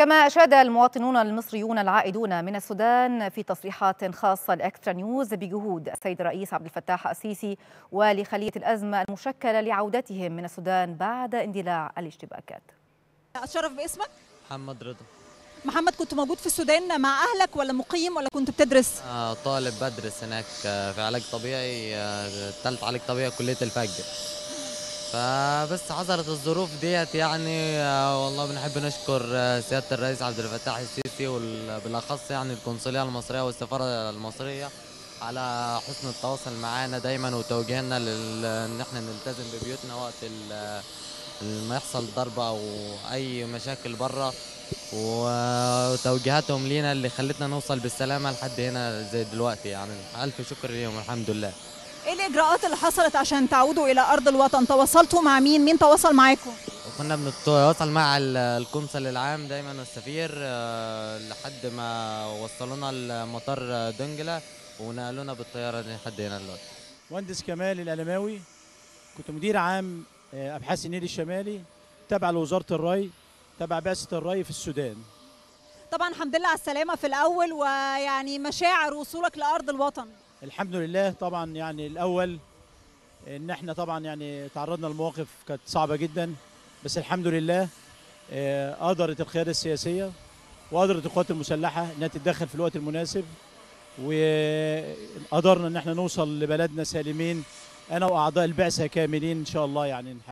كما أشاد المواطنون المصريون العائدون من السودان في تصريحات خاصة لإكسترا نيوز بجهود السيد الرئيس عبد الفتاح السيسي ولخلية الأزمة المشكلة لعودتهم من السودان بعد اندلاع الاشتباكات اتشرف باسمك محمد رضا محمد كنت موجود في السودان مع اهلك ولا مقيم ولا كنت بتدرس آه، طالب بدرس هناك آه، في علاج طبيعي آه، تالت علاج طبيعي كلية الفجر فبس حصلت الظروف ديت يعني آه، والله بنحب نشكر آه، سيادة الرئيس عبد الفتاح السيسي وبالأخص يعني القنصلية المصرية والسفارة المصرية على حسن التواصل معانا دايما وتوجيهنا لل... ان احنا نلتزم ببيوتنا وقت ال... لما يحصل ضرب او اي مشاكل بره وتوجيهاتهم لينا اللي خلتنا نوصل بالسلامه لحد هنا زي دلوقتي يعني الف شكر ليهم الحمد لله ايه الاجراءات اللي حصلت عشان تعودوا الى ارض الوطن تواصلتوا مع مين مين تواصل معاكم وكنا بنتواصل مع ال- القنصل العام دايما والسفير آه، لحد ما وصلونا لمطار دنجلة ونقلونا بالطياره دي لحد هنا دلوقتي مهندس كمال الألماوي كنت مدير عام آه، أبحاث النيل الشمالي تابع لوزارة الري تابع بعثة الري في السودان طبعا الحمد لله على السلامه في الاول ويعني مشاعر وصولك لارض الوطن الحمد لله طبعا يعني الأول إن احنا طبعا يعني تعرضنا لمواقف كانت صعبة جدا بس الحمد لله آه، قدرت القيادة السياسية وقدرت القوات المسلحة إنها تتدخل في الوقت المناسب وقدرنا إن احنا نوصل لبلدنا سالمين أنا وأعضاء البعثة كاملين إن شاء الله يعني